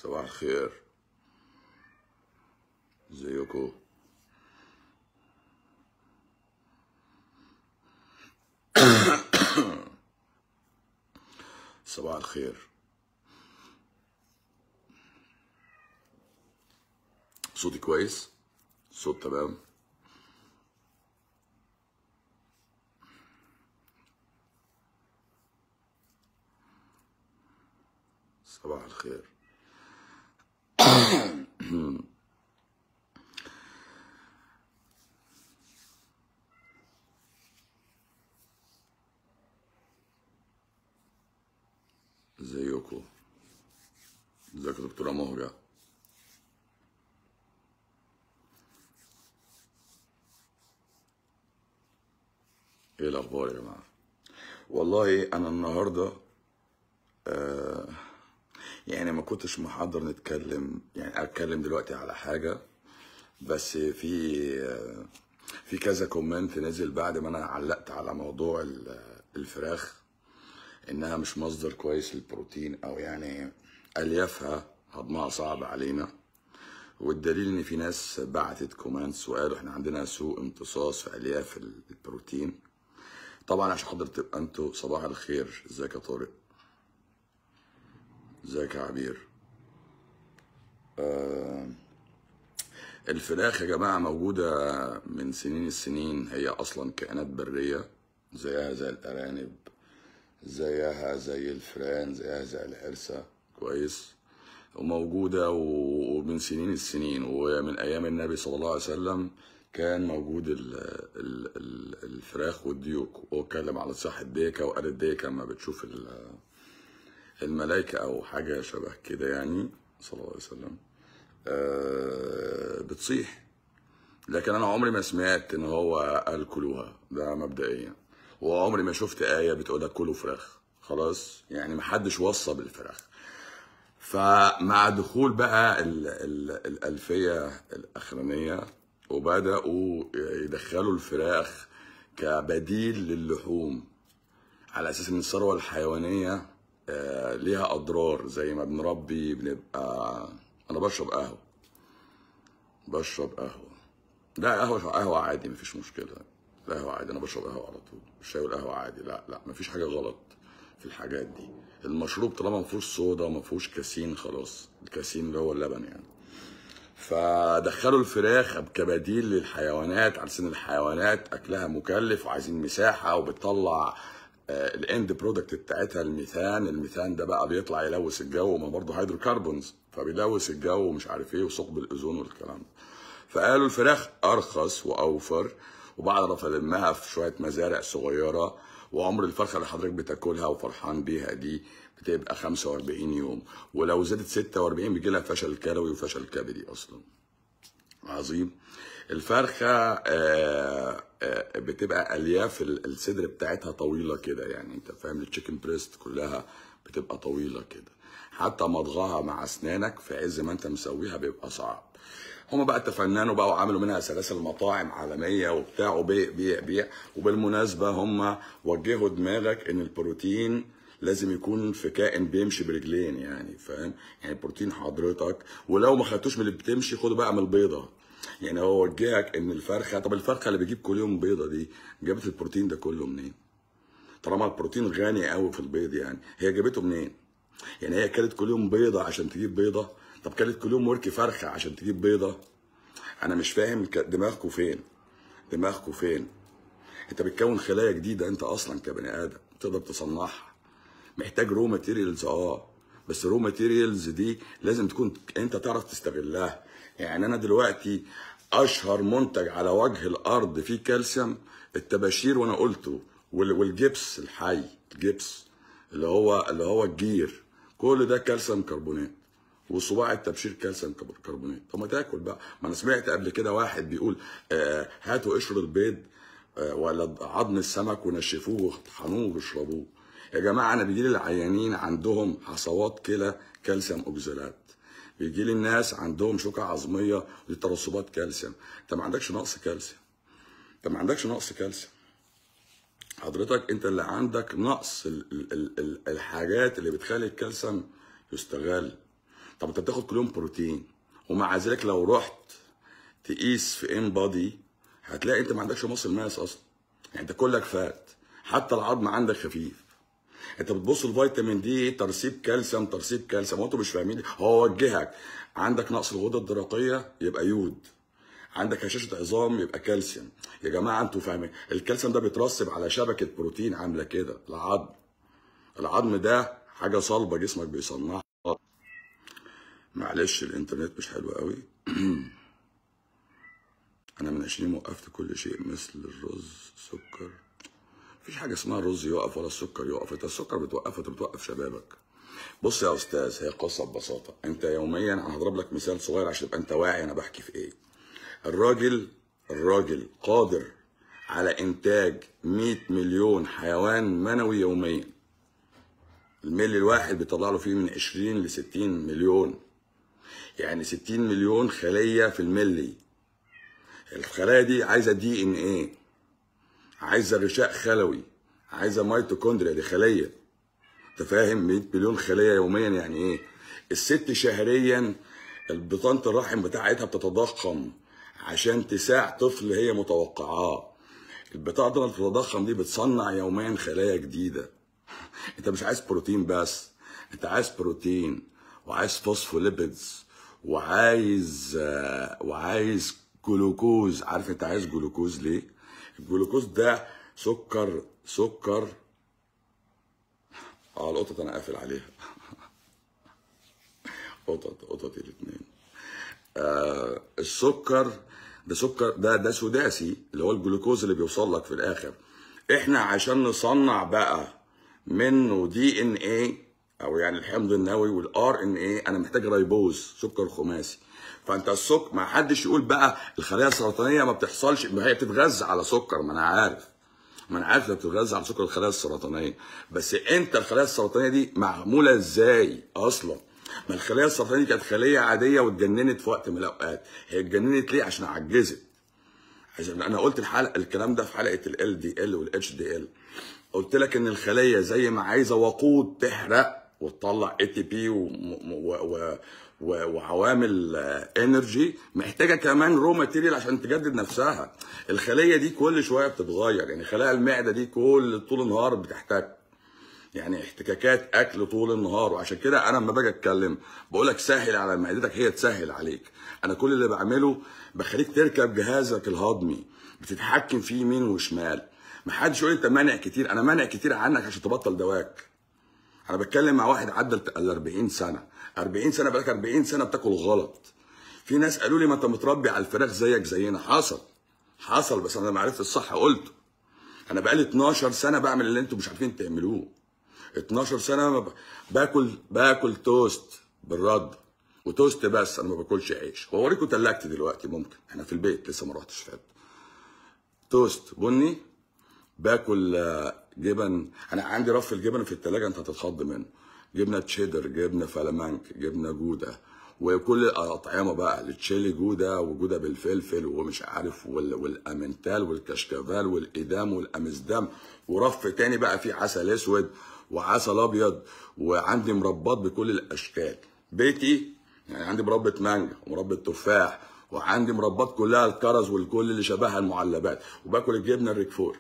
صباح الخير ازيكم صباح الخير صوتي كويس صوت تمام صباح الخير ازيكم ازيك يا دكتوره مهجه ايه الاخبار يا جماعه والله انا النهارده آه يعني ما كنتش محضر نتكلم يعني اتكلم دلوقتي على حاجه بس في آه في كذا كومنت نزل بعد ما انا علقت على موضوع ال- الفراخ انها مش مصدر كويس للبروتين او يعني اليافها هضمها صعب علينا والدليل ان في ناس بعتت كومنتس وقالوا احنا عندنا سوء امتصاص في الياف ال- البروتين طبعا عشان حضرتك تبقى انتوا صباح الخير ازيك يا طارق ازيك يا عبير آه الفراخ يا جماعة موجودة من سنين السنين هي أصلا كائنات برية زيها زي الأرانب زيها زي الفئران زيها زي العرسة كويس وموجودة و- ومن سنين السنين ومن أيام النبي صلى الله عليه وسلم كان موجود ال ال ال الفراخ والديوك واتكلم على صحة الديكة وقال الديكة لما بتشوف ال- الملائكة أو حاجة شبه كده يعني صلى الله عليه وسلم آه، بتصيح لكن انا عمري ما سمعت ان هو قال كلوها ده مبدئيا وعمري ما شفت ايه بتقول لك كلوا فراخ خلاص يعني ما حدش وصى بالفراخ فمع دخول بقى ال ال الالفيه الاخرانيه وبداوا يدخلوا الفراخ كبديل للحوم على اساس ان الثروه الحيوانيه آه، ليها اضرار زي ما بنربي بنبقى انا بشرب قهوه بشرب قهوه لا قهوه قهوه عادي مفيش مشكله لا قهوه عادي انا بشرب قهوه على طول الشاي والقهوه عادي لا لا مفيش حاجه غلط في الحاجات دي المشروب طالما ما فيهوش صودا ما فيهوش كاسين خلاص الكاسين اللي هو اللبن يعني فدخلوا الفراخ كبديل للحيوانات على سن الحيوانات اكلها مكلف وعايزين مساحه وبتطلع الاند برودكت بتاعتها الميثان الميثان ده بقى بيطلع يلوث الجو ما برضه هيدروكربونز فبيلوث الجو ومش عارف ايه وثقب الاوزون والكلام ده فقالوا الفراخ ارخص واوفر وبعرف المها في شويه مزارع صغيره وعمر الفرخه اللي حضرتك بتاكلها وفرحان بيها دي بتبقى 45 يوم ولو زادت 46 بيجي لها فشل كلوي وفشل كبدي اصلا عظيم الفرخه آه، آه، بتبقى الياف ال- الصدر بتاعتها طويله كده يعني انت فاهم التشيكن بريست كلها بتبقى طويله كده حتى مضغها مع اسنانك في عز ما انت مسويها بيبقى صعب هما بقى تفننوا بقى وعملوا منها سلاسل مطاعم عالميه وبتاع وبيع بيع بيع وبالمناسبه هما وجهوا دماغك ان البروتين لازم يكون في كائن بيمشي برجلين يعني فاهم يعني بروتين حضرتك ولو ما خدتوش من اللي بتمشي خده بقى من البيضه يعني هو وجهك ان الفرخه طب الفرخه اللي بتجيب كل يوم بيضه دي جابت البروتين ده كله منين طالما البروتين غني قوي في البيض يعني هي جابته منين يعني هي كلت كل يوم بيضه عشان تجيب بيضه طب كلت كل يوم ورك فرخه عشان تجيب بيضه انا مش فاهم ك- دماغكوا فين دماغكوا فين انت بتكون خلايا جديده انت اصلا كبني ادم تقدر تصنعها محتاج رو ماتيريالز اه بس رو ماتيريالز دي لازم تكون انت تعرف تستغلها يعني انا دلوقتي اشهر منتج على وجه الارض فيه كالسيوم التباشير وانا قلته وال- والجبس الحي الجبس اللي هو اللي هو الجير كل ده كالسيوم كربونات وصباع التبشير كالسيوم كرب- كربونات طب ما تاكل بقى ما انا سمعت قبل كده واحد بيقول آه هاتوا قشر البيض آه ولا عظم السمك ونشفوه وطحنوه واشربوه يا جماعه انا بيجي لي العيانين عندهم حصوات كلى كالسيوم اوكزالات بيجي لي الناس عندهم شوكه عظميه ودي ترسبات كالسيوم انت ما عندكش نقص كالسيوم انت ما عندكش نقص كالسيوم حضرتك انت اللي عندك نقص ال ال ال ال الحاجات اللي بتخلي الكالسيوم يستغل طب انت بتاخد كل يوم بروتين ومع ذلك لو رحت تقيس في ان بادي هتلاقي انت ما عندكش مصل ماس اصلا يعني انت كلك فات حتى العظم عندك خفيف انت بتبص الفيتامين دي ترسيب كالسيوم ترسيب كالسيوم وانتوا مش فاهمين هو وجهك عندك نقص الغده الدرقيه يبقى يود عندك هشاشه عظام يبقى كالسيوم يا جماعه انتوا فاهمين الكالسيوم ده بيترسب على شبكه بروتين عامله كده العظم العظم ده حاجه صلبه جسمك بيصنعها معلش الانترنت مش حلو قوي انا من 20 وقفت كل شيء مثل الرز سكر مفيش حاجه اسمها الرز يقف ولا السكر يقف انت السكر بتوقفه انت بتوقف شبابك بص يا استاذ هي قصه ببساطه انت يوميا انا هضرب لك مثال صغير عشان تبقى انت واعي انا بحكي في ايه الراجل الراجل قادر على انتاج 100 مليون حيوان منوي يوميا الملي الواحد بيطلع له فيه من 20 ل 60 مليون يعني 60 مليون خليه في الملي الخلايا دي عايزه دي ان ايه عايزه غشاء خلوي عايزه ميتوكوندريا دي خليه انت فاهم 100 مليون خليه يوميا يعني ايه الست شهريا البطانه الرحم بتاعتها بتتضخم عشان تساع طفل هي متوقعاه البطاقه اللي بتتضخم دي بتصنع يوميا خلايا جديده انت مش عايز بروتين بس انت عايز بروتين وعايز فوسفوليبيدز وعايز آه، وعايز جلوكوز عارف انت عايز جلوكوز ليه الجلوكوز ده سكر سكر اه القطط انا قافل عليها قطط قطط الاثنين آه السكر ده سكر ده ده سداسي اللي هو الجلوكوز اللي بيوصل لك في الاخر احنا عشان نصنع بقى منه دي ان ايه او يعني الحمض النووي والار ان ايه انا محتاج ريبوز سكر خماسي فانت السكر ما حدش يقول بقى الخلايا السرطانيه ما بتحصلش ما هي بتتغذى على سكر ما انا عارف ما انا عارف انها بتتغذى على سكر الخلايا السرطانيه بس انت الخلايا السرطانيه دي معموله ازاي اصلا ما الخلايا السرطانيه دي كانت خليه عاديه واتجننت في وقت من الاوقات هي اتجننت ليه عشان عجزت عشان انا قلت الحلقه الكلام ده في حلقه ال دي ال والاتش دي ال قلت لك ان الخليه زي ما عايزه وقود تحرق وتطلع اي تي بي وعوامل انرجي محتاجه كمان رو ماتيريال عشان تجدد نفسها الخليه دي كل شويه بتتغير يعني خلايا المعده دي كل طول النهار بتحتاج يعني احتكاكات اكل طول النهار وعشان كده انا لما باجي اتكلم بقول لك سهل على معدتك هي تسهل عليك انا كل اللي بعمله بخليك تركب جهازك الهضمي بتتحكم فيه يمين وشمال ما حدش يقول انت مانع كتير انا مانع كتير عنك عشان تبطل دواك انا بتكلم مع واحد عدى ال 40 سنه 40 سنه بقالك 40 سنه بتاكل غلط في ناس قالوا لي ما انت متربي على الفراخ زيك زينا حصل حصل بس انا لما عرفت الصح قلته انا بقالي 12 سنه بعمل اللي انتوا مش عارفين تعملوه 12 سنه ما ب... باكل باكل توست بالرد وتوست بس انا ما باكلش عيش واوريكم تلاجتي دلوقتي ممكن احنا في البيت لسه ما رحتش فات توست بني باكل آه، جبن انا عندي رف الجبن في التلاجة انت هتتخض منه جبنه تشيدر جبنه فلامنك جبنه جوده وكل الاطعمه بقى التشيلي جوده وجوده بالفلفل ومش عارف وال- والامنتال والكشكافال والادام والامزدام ورف تاني بقى فيه عسل اسود وعسل ابيض وعندي مربات بكل الاشكال بيتي يعني عندي مربى مانجا ومربى تفاح وعندي مربات كلها الكرز والكل اللي شبهها المعلبات وباكل الجبنه الريكفور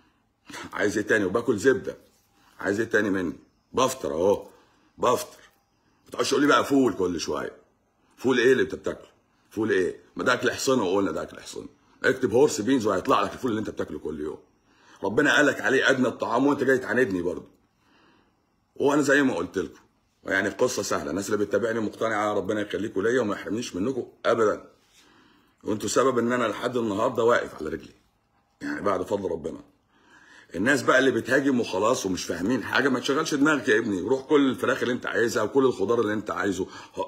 عايز ايه تاني وباكل زبده عايز ايه تاني مني بفطر اهو بفطر ما تقعدش تقول لي بقى فول كل شويه فول ايه اللي انت بتاكله فول ايه ما ده اكل حصنه وقلنا ده اكل حصنه اكتب هورس بينز وهيطلع لك الفول اللي انت بتاكله كل يوم ربنا قال لك عليه ادنى الطعام وانت جاي تعاندني برضه وانا زي ما قلت لكم يعني القصه سهله الناس اللي بتتابعني مقتنعه ربنا يخليكم ليا وما يحرمنيش منكم ابدا وانتوا سبب ان انا لحد النهارده واقف على رجلي يعني بعد فضل ربنا الناس بقى اللي بتهاجم وخلاص ومش فاهمين حاجه ما تشغلش دماغك يا ابني روح كل الفراخ اللي انت عايزها وكل الخضار اللي انت عايزه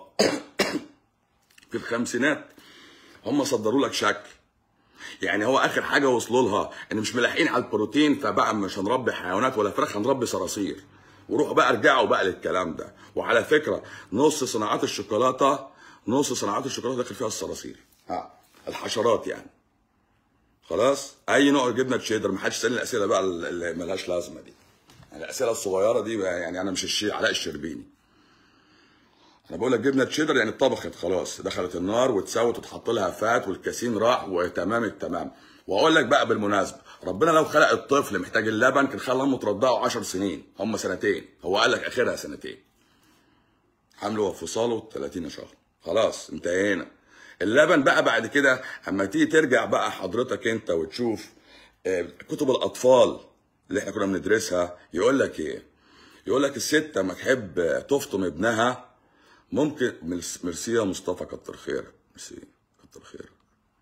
في الخمسينات هم صدروا لك شكل يعني هو اخر حاجه وصلوا لها ان مش ملاحقين على البروتين فبقى مش هنربي حيوانات ولا فراخ هنربي صراصير وروحوا بقى ارجعوا بقى للكلام ده وعلى فكره نص صناعات الشوكولاته نص صناعات الشوكولاته داخل فيها الصراصير ها الحشرات يعني خلاص اي نوع جبنه تشيدر ما حدش يسالني الاسئله بقى اللي ملهاش لازمه دي يعني الاسئله الصغيره دي بقى يعني انا مش الشيء علاء الشربيني انا بقول لك جبنه تشيدر يعني اتطبخت خلاص دخلت النار واتسوت وتحط لها فات والكاسين راح وتمام التمام واقول لك بقى بالمناسبه ربنا لو خلق الطفل محتاج اللبن كان خلى امه ترضعه 10 سنين هم سنتين هو قال لك اخرها سنتين حمله وفصاله 30 شهر خلاص انتهينا اللبن بقى بعد كده اما تيجي ترجع بقى حضرتك انت وتشوف آه، كتب الاطفال اللي احنا كنا بندرسها يقول لك ايه يقول لك الست لما تحب تفطم ابنها ممكن مرس- ميرسي يا مصطفى كتر خيرك ميرسي كتر خيرك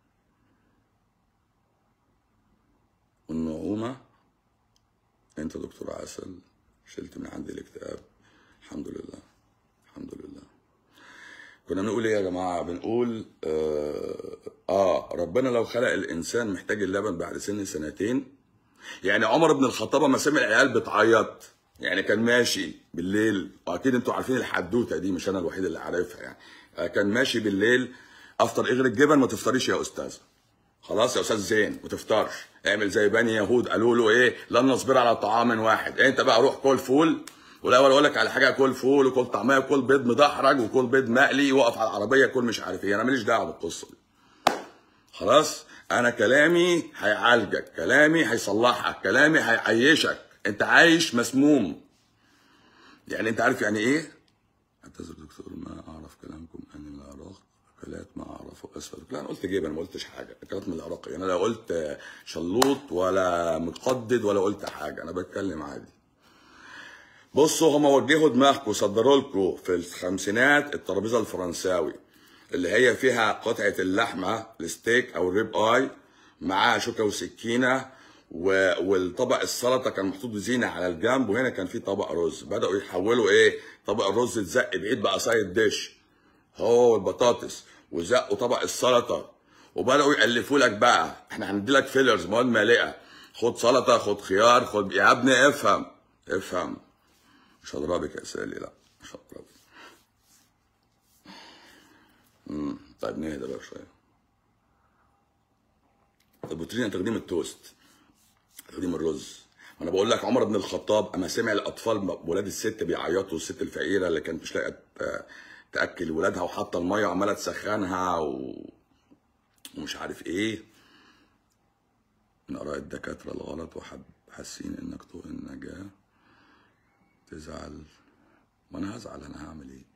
والنعومة انت دكتور عسل شلت من عندي الاكتئاب الحمد لله الحمد لله كنا بنقول ايه يا جماعه بنقول آه, اه ربنا لو خلق الانسان محتاج اللبن بعد سن سنتين يعني عمر بن الخطاب لما سمع العيال بتعيط يعني كان ماشي بالليل واكيد انتوا عارفين الحدوته دي مش انا الوحيد اللي عارفها يعني آه، كان ماشي بالليل افطر اغري الجبن ما تفطريش يا استاذ خلاص يا استاذ زين ما تفطرش اعمل زي بني يهود قالوا له ايه لن نصبر على طعام واحد انت بقى روح كل فول والاول اقول لك على حاجه كل فول وكل طعميه وكل بيض مدحرج وكل بيض مقلي وقف على العربيه كل مش عارف ايه انا ماليش دعوه بالقصه دي خلاص انا كلامي هيعالجك كلامي هيصلحك كلامي هيعيشك انت عايش مسموم يعني انت عارف يعني ايه اعتذر دكتور ما اعرف كلامكم اني من العراق اكلات ما اعرفه اسفل لا انا قلت جبن ما قلتش حاجه اكلات من العراق يعني انا لا قلت شلوط ولا مقدد ولا قلت حاجه انا بتكلم عادي بصوا هم وجهوا دماغكم صدروا لكم في الخمسينات الترابيزه الفرنساوي اللي هي فيها قطعه اللحمه الستيك او الريب اي معاها شوكه وسكينه و... والطبق السلطه كان محطوط زينه على الجنب وهنا كان في طبق رز بداوا يحولوا ايه طبق الرز اتزق بعيد بقى سايد ديش هو البطاطس وزقوا طبق السلطه وبداوا يالفوا لك بقى احنا هندي لك فيلرز مواد مالئه خد سلطه خد خيار خد يا ابني افهم افهم مش هضربك يا سالي لا مش هضربك امم طيب نهدى بقى شويه البروتين تقديم التوست تقديم الرز ما انا بقول لك عمر بن الخطاب اما سمع الاطفال ولاد الست بيعيطوا الست الفقيره اللي كانت مش لاقيه ت- تاكل ولادها وحاطه الميه وعماله تسخنها و... ومش عارف ايه من اراء الدكاتره الغلط وحب حاسين انك طوق النجاه تزعل ما انا هزعل انا هعمل ايه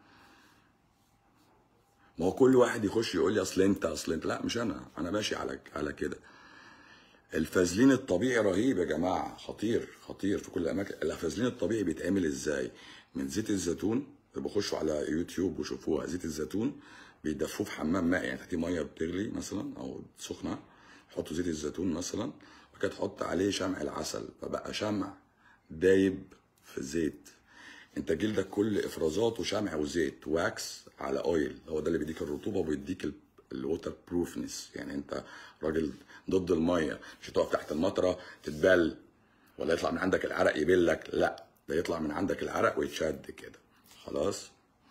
ما هو كل واحد يخش يقول لي اصل انت اصل انت لا مش انا انا ماشي على على كده الفازلين الطبيعي رهيب يا جماعه خطير خطير في كل الاماكن الفازلين الطبيعي بيتعمل ازاي من زيت الزيتون بخشوا على يوتيوب وشوفوها زيت الزيتون بيدفوه في حمام ماء يعني تحتيه ميه بتغلي مثلا او سخنه حطوا زيت الزيتون مثلا وبعد كده تحط عليه شمع العسل فبقى شمع دايب في الزيت انت جلدك كل افرازات وشمع وزيت واكس على اويل هو ده اللي بيديك الرطوبه وبيديك الووتر بروفنس يعني انت راجل ضد الميه مش هتقف تحت المطره تتبل ولا يطلع من عندك العرق يبلك لا ده يطلع من عندك العرق ويتشد كده خلاص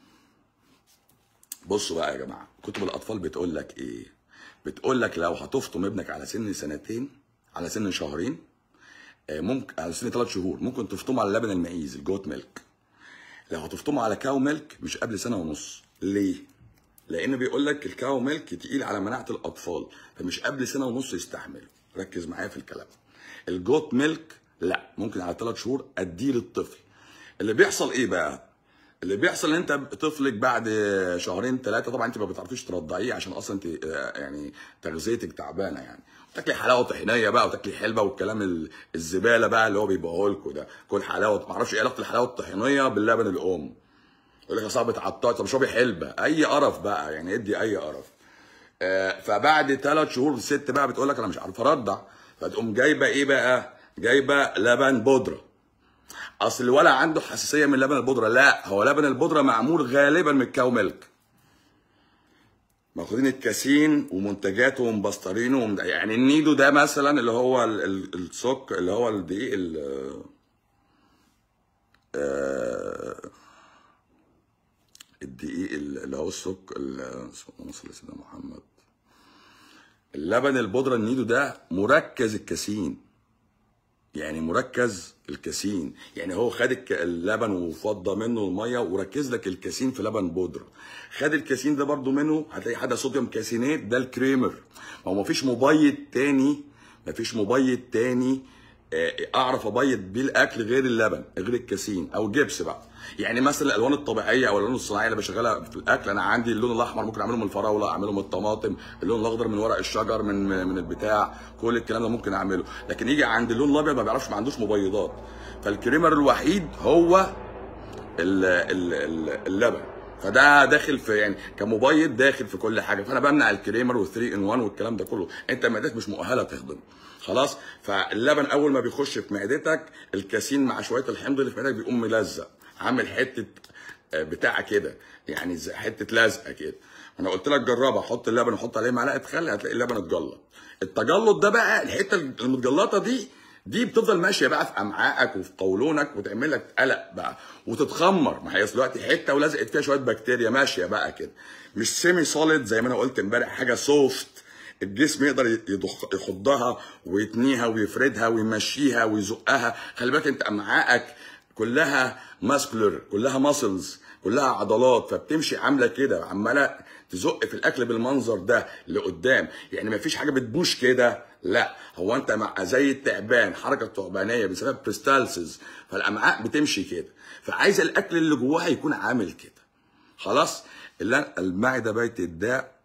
بصوا بقى يا جماعه كتب الاطفال بتقول لك ايه بتقول لك لو هتفطم ابنك على سن سنتين على سن شهرين آه، ممكن على سن ثلاث شهور ممكن تفطمه على لبن المعيز الجوت ميلك لو هتفطمه على كاو ميلك مش قبل سنه ونص ليه لان بيقول لك الكاو ميلك تقيل على مناعه الاطفال فمش قبل سنه ونص يستحمل ركز معايا في الكلام الجوت ميلك لا ممكن على ثلاث شهور اديه للطفل اللي بيحصل ايه بقى اللي بيحصل ان انت طفلك بعد شهرين ثلاثه طبعا انت ما بتعرفيش ترضعيه عشان اصلا انت آه، يعني تغذيتك تعبانه يعني تاكلي حلاوه طحينيه بقى وتاكلي حلبه والكلام ال- الزباله بقى اللي هو بيبيعه لكم ده كل حلاوه ما اعرفش ايه علاقه الحلاوه الطحينيه باللبن الام يقول لك يا صاحبي عطار طب اشربي حلبه اي قرف بقى يعني ادي اي قرف آه، فبعد ثلاث شهور الست بقى بتقول لك انا مش عارفه ارضع فتقوم جايبه ايه بقى جايبه لبن بودره اصل الولد عنده حساسيه من لبن البودره لا هو لبن البودره معمول غالبا من الكاو ميلك ماخدين الكاسين ومنتجاته ومبسطرينه ومد... يعني النيدو ده مثلا اللي هو ال- ال- السك اللي هو الدقيق ال- آه، الدقيق ال- اللي هو السك ال- اللهم صل على سيدنا محمد اللبن البودره النيدو ده مركز الكاسين يعني مركز الكاسين يعني هو خد الك- اللبن وفضى منه الميه وركز لك الكاسين في لبن بودره خد الكاسين ده برضو منه هتلاقي حاجه صوديوم كاسينات ده الكريمر ما هو مفيش مبيض تاني مفيش مبيض تاني آه، اعرف ابيض بيه الاكل غير اللبن غير الكاسين او جبس بقى يعني مثلا الالوان الطبيعيه او الالوان الصناعيه اللي بشغلها في الاكل انا عندي اللون الاحمر ممكن اعمله من الفراوله اعمله من الطماطم اللون الاخضر من ورق الشجر من من البتاع كل الكلام ده ممكن اعمله لكن يجي عند اللون الابيض ما بيعرفش ما عندوش مبيضات فالكريمر الوحيد هو ال- ال- ال- اللبن فده داخل في يعني كمبيض داخل في كل حاجه فانا بمنع الكريمر وال3 ان 1 والكلام ده كله انت معدتك مش مؤهله تهضم خلاص فاللبن اول ما بيخش في معدتك الكاسين مع شويه الحمض اللي في معدتك بيقوم ملزق عامل حته آه، بتاع كده يعني زي حته لزقه كده انا قلت لك جربها حط اللبن وحط عليه معلقه خل هتلاقي اللبن اتجلط التجلط ده بقى الحته المتجلطه دي دي بتفضل ماشيه بقى في امعائك وفي قولونك وتعمل لك قلق بقى وتتخمر ما هي أصل دلوقتي حته ولزقت فيها شويه بكتيريا ماشيه بقى كده مش سيمي سوليد زي ما انا قلت امبارح حاجه سوفت الجسم يقدر يضخ يخضها ويتنيها ويفردها ويمشيها ويزقها خلي بالك انت امعائك كلها ماسكولر كلها ماسلز كلها عضلات فبتمشي عامله كده عماله تزق في الاكل بالمنظر ده لقدام يعني ما فيش حاجه بتبوش كده لا هو انت مع زي التعبان حركه ثعبانيه بسبب بريستالسيس فالامعاء بتمشي كده فعايز الاكل اللي جواها يكون عامل كده خلاص اللي المعده بيت الداء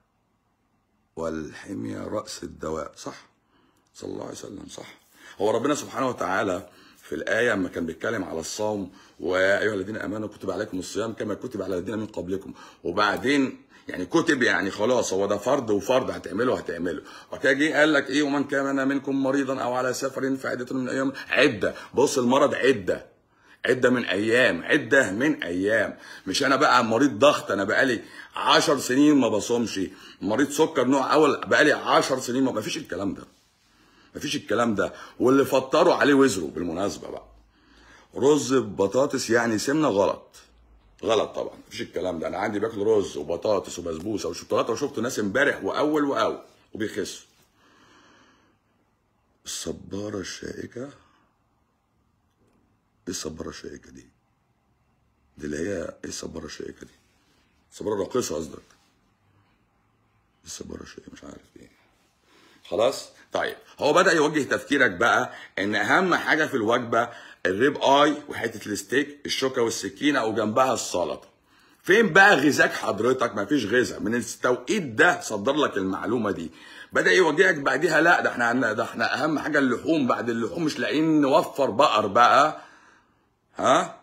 والحمية رأس الدواء صح صلى الله عليه وسلم صح هو ربنا سبحانه وتعالى في الآية لما كان بيتكلم على الصوم ويا أيها الذين آمنوا كتب عليكم الصيام كما كتب على الذين من قبلكم وبعدين يعني كتب يعني خلاص هو ده فرض وفرض هتعمله هتعمله وكده جه قال لك ايه ومن كان منكم مريضا او على سفر فعدة من ايام عده بص المرض عده عده من ايام عده من ايام مش انا بقى مريض ضغط انا بقالي 10 سنين ما بصومش مريض سكر نوع اول بقالي 10 سنين ما فيش الكلام ده مفيش الكلام ده واللي فطروا عليه وزره بالمناسبه بقى رز ببطاطس يعني سمنه غلط غلط طبعا مفيش الكلام ده انا عندي باكل رز وبطاطس وبسبوسه وشوكولاته وشفت ناس امبارح واول واول وبيخسوا الصباره الشائكه ايه الصباره الشائكه دي دي اللي هي ايه الصباره الشائكه دي الصباره الراقصه قصدك إيه الصباره الشائكه مش عارف ايه خلاص طيب هو بدا يوجه تفكيرك بقى ان اهم حاجه في الوجبه الريب اي وحته الستيك الشوكه والسكينه وجنبها السلطه فين بقى غذاك حضرتك مفيش غذاء من التوقيت ده صدر لك المعلومه دي بدا يوجهك بعديها لا ده احنا عندنا ده احنا اهم حاجه اللحوم بعد اللحوم مش لاقيين نوفر بقر بقى ها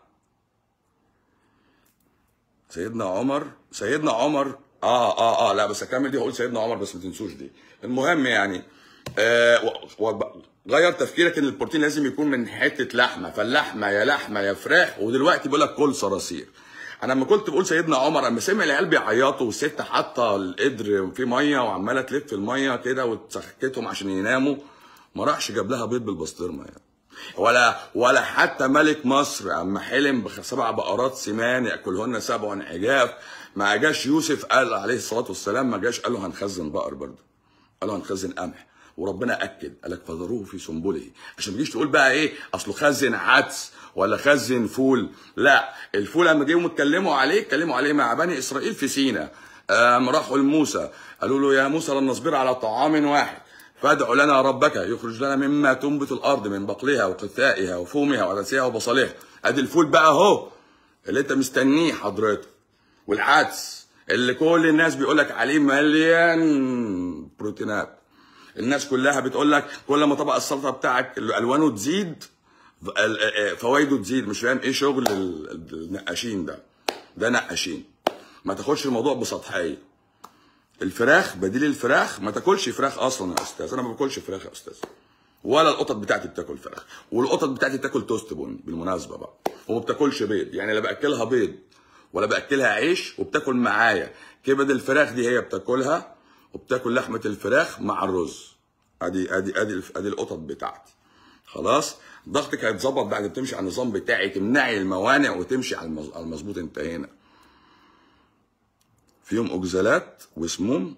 سيدنا عمر سيدنا عمر اه اه اه لا بس اكمل دي هقول سيدنا عمر بس ما تنسوش دي المهم يعني آه و- و- غير تفكيرك ان البروتين لازم يكون من حته لحمه فاللحمه يا لحمه يا فراخ ودلوقتي بيقول لك كل صراصير انا لما كنت بقول سيدنا عمر اما سمع العيال بيعيطوا والست حاطه القدر فيه ميه وعماله تلف الميه كده وتسكتهم عشان يناموا ما راحش جاب لها بيض بالبسطرمه يعني ولا ولا حتى ملك مصر اما حلم بسبع بقرات سمان ياكلهن سبع عجاف ما جاش يوسف قال عليه الصلاه والسلام ما جاش قال له هنخزن بقر برضه قال له هنخزن قمح وربنا اكد قال لك فذروه في سنبله عشان ما تجيش تقول بقى ايه اصله خزن عدس ولا خزن فول لا الفول لما جيهم اتكلموا عليه اتكلموا عليه مع بني اسرائيل في سينا قام راحوا لموسى قالوا له يا موسى لن نصبر على طعام واحد فادع لنا ربك يخرج لنا مما تنبت الارض من بقلها وقثائها وفومها وعدسها وبصلها ادي الفول بقى اهو اللي انت مستنيه حضرتك والعدس اللي كل الناس بيقول لك عليه مليان بروتينات الناس كلها بتقول لك كل ما طبق السلطه بتاعك اللي الوانه تزيد ال- آه، فوائده تزيد مش فاهم ايه شغل ال- النقاشين ده ده نقاشين ما تاخدش الموضوع بسطحيه الفراخ بديل الفراخ ما تاكلش فراخ اصلا يا استاذ انا ما باكلش فراخ يا استاذ ولا القطط بتاعتي بتاكل فراخ والقطط بتاعتي بتاكل توست بن بالمناسبه بقى وما بتاكلش بيض يعني لا باكلها بيض ولا باكلها عيش وبتاكل معايا كبد الفراخ دي هي بتاكلها وبتاكل لحمه الفراخ مع الرز ادي ادي ادي ادي القطط بتاعتي خلاص ضغطك هيتظبط بعد ما تمشي على النظام بتاعي تمنعي الموانع وتمشي على المظ- على المظبوط انتهينا فيهم اكزالات وسموم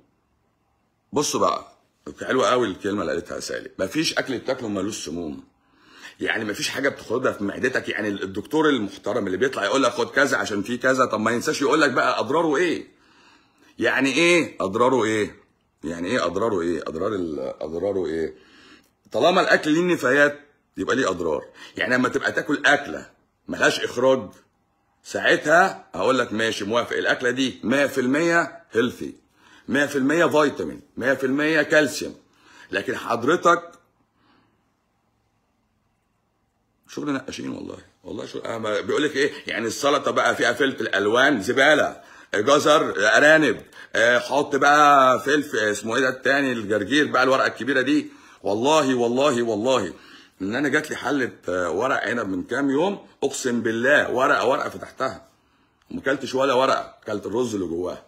بصوا بقى حلوه قوي الكلمه اللي قالتها سالي مفيش اكل بتاكله ملوش سموم يعني مفيش حاجه بتاخدها في معدتك يعني الدكتور المحترم اللي بيطلع يقول لك خد كذا عشان في كذا طب ما ينساش يقول لك بقى اضراره ايه يعني ايه اضراره ايه يعني ايه اضراره ايه اضرار ال- اضراره ايه طالما الاكل ليه نفايات يبقى ليه اضرار يعني لما تبقى تاكل اكله ملهاش اخراج ساعتها هقول لك ماشي موافق الاكله دي 100% هيلثي 100% فيتامين 100% كالسيوم لكن حضرتك شغل نقاشين والله والله شغل أنا بيقول لك ايه يعني السلطه بقى فيها فلفل الوان زباله جزر ارانب آه، حط بقى فلفل اسمه ايه ده التاني الجرجير بقى الورقه الكبيره دي والله والله والله ان انا جات لي حله آه، ورق عنب من كام يوم اقسم بالله ورقه ورقه فتحتها وما اكلتش ولا ورقه اكلت الرز اللي جواها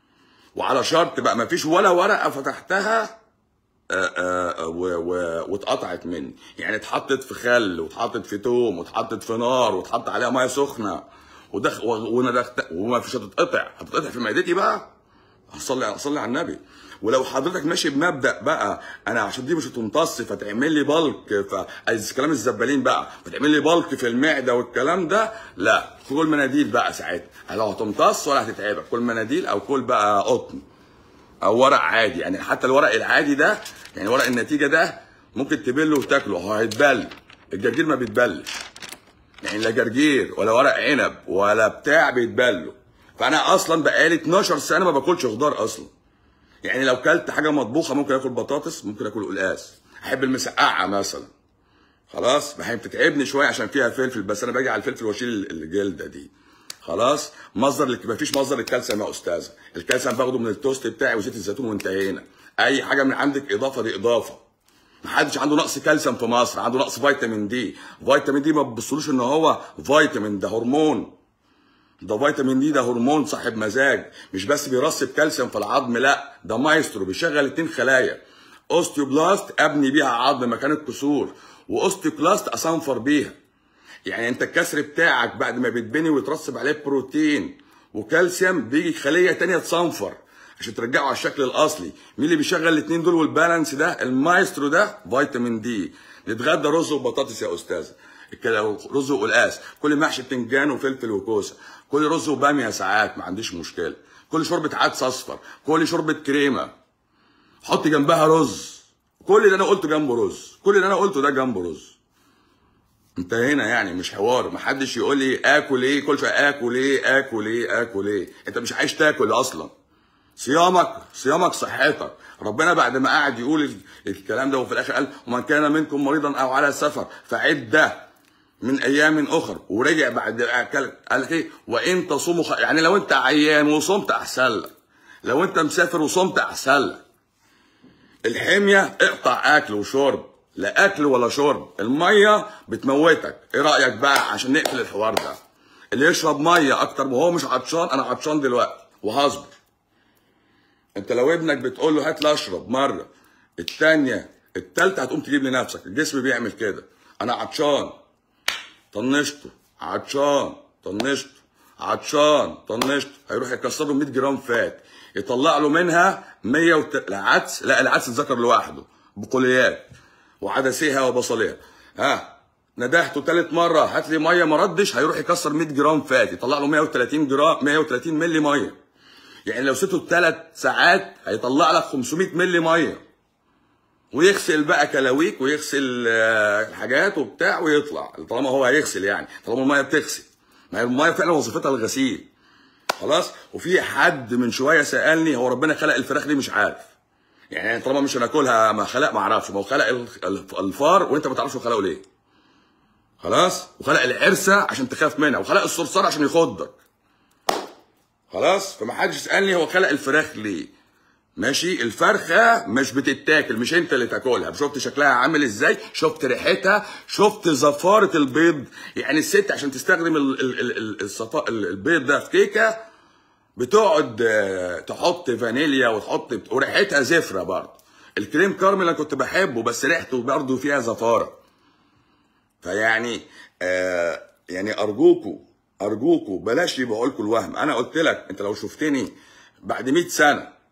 وعلى شرط بقى ما فيش ولا ورقه فتحتها آه، آه، و- و- واتقطعت مني يعني اتحطت في خل واتحطت في توم واتحطت في نار واتحط عليها ميه سخنه ودخ و- وانا دخت وما فيش هتتقطع هتتقطع في معدتي بقى هصلي هصلي على النبي ولو حضرتك ماشي بمبدا بقى انا عشان دي مش هتمتص فتعمل لي بلك ف عايز كلام الزبالين بقى فتعمل لي بلك في المعده والكلام ده لا كل مناديل بقى ساعتها لو هتمتص ولا هتتعبك كل مناديل او كل بقى قطن او ورق عادي يعني حتى الورق العادي ده يعني ورق النتيجه ده ممكن تبله وتاكله هو هيتبل الجرجير ما بيتبلش يعني لا جرجير ولا ورق عنب ولا بتاع بيتبلوا فانا اصلا بقالي 12 سنه ما باكلش خضار اصلا يعني لو كلت حاجه مطبوخه ممكن اكل بطاطس ممكن اكل قلقاس احب المسقعه مثلا خلاص ما هي بتتعبني شويه عشان فيها فلفل بس انا باجي على الفلفل واشيل الجلده دي خلاص مصدر لك ما فيش مصدر الكالسيوم يا استاذه الكالسيوم باخده من التوست بتاعي وزيت الزيتون وانتهينا اي حاجه من عندك اضافه دي اضافه ما حدش عنده نقص كالسيوم في مصر عنده نقص فيتامين دي فيتامين دي ما تبصلوش ان هو فيتامين ده هرمون ده فيتامين دي ده هرمون صاحب مزاج مش بس بيرسب كالسيوم في العظم لا ده مايسترو بيشغل اتنين خلايا اوستيوبلاست ابني بيها عظم مكان الكسور واوستيوكلاست اصنفر بيها يعني انت الكسر بتاعك بعد ما بيتبني ويترسب عليه بروتين وكالسيوم بيجي خليه تانية تصنفر عشان ترجعه على الشكل الاصلي مين اللي بيشغل الاثنين دول والبالانس ده المايسترو ده فيتامين دي نتغدى رز وبطاطس يا استاذ الكلا- رز وقلقاس كل محشي بتنجان وفلفل وكوسه كل رز وباميه ساعات ما عنديش مشكله كل شوربه عدس اصفر كل شوربه كريمه حط جنبها رز كل اللي انا قلته جنبه رز كل اللي انا قلته ده جنبه رز انتهينا يعني مش حوار محدش يقول لي اكل ايه كل شويه اكل ايه اكل ايه اكل ايه انت مش عايش تاكل اصلا صيامك صيامك صحتك ربنا بعد ما قعد يقول ال- الكلام ده وفي الاخر قال ومن كان منكم مريضا او على سفر فعده من ايام اخر ورجع بعد قال قال لك ايه وان تصوموا خ... يعني لو انت عيان وصمت احسن لك لو انت مسافر وصمت احسن لك الحمية اقطع اكل وشرب لا اكل ولا شرب المية بتموتك ايه رأيك بقى عشان نقفل الحوار ده اللي يشرب مية اكتر وهو مش عطشان انا عطشان دلوقتي وهصبر انت لو ابنك بتقول له هات لي اشرب مرة التانية التالتة هتقوم تجيب لنفسك الجسم بيعمل كده انا عطشان طنشته عطشان طنشته عطشان طنشته هيروح يكسر له 100 جرام فات يطلع له منها 100 وت... العدس لا العدس اتذكر لوحده بقوليات وعدسيها وبصليها ها ندهته ثالث مره هات لي ميه ما ردش هيروح يكسر 100 جرام فات يطلع له 130 جرام 130 مللي ميه يعني لو سبته ثلاث ساعات هيطلع لك 500 مللي ميه ويغسل بقى كلاويك ويغسل آه، حاجات وبتاع ويطلع طالما هو هيغسل يعني طالما الميه بتغسل ما هي الميه فعلا وظيفتها الغسيل خلاص وفي حد من شويه سالني هو ربنا خلق الفراخ دي مش عارف يعني طالما مش هناكلها ما خلق ما اعرفش ما هو خلق ال- الفار وانت ما تعرفش هو خلقه ليه خلاص وخلق العرسه عشان تخاف منها وخلق الصرصار عشان يخضك خلاص فما حدش يسالني هو خلق الفراخ ليه ماشي الفرخه مش بتتاكل مش انت اللي تاكلها شفت شكلها عامل ازاي شفت ريحتها شفت زفاره البيض يعني الست عشان تستخدم ال- ال- ال- ال- الصفا- ال- البيض ده في كيكه بتقعد آه، تحط فانيليا وتحط وريحتها زفره برضه الكريم كارميل انا كنت بحبه بس ريحته برضه فيها زفاره فيعني آه يعني ارجوكوا ارجوكوا بلاش يبقى لكم الوهم انا قلت لك انت لو شفتني بعد 100 سنه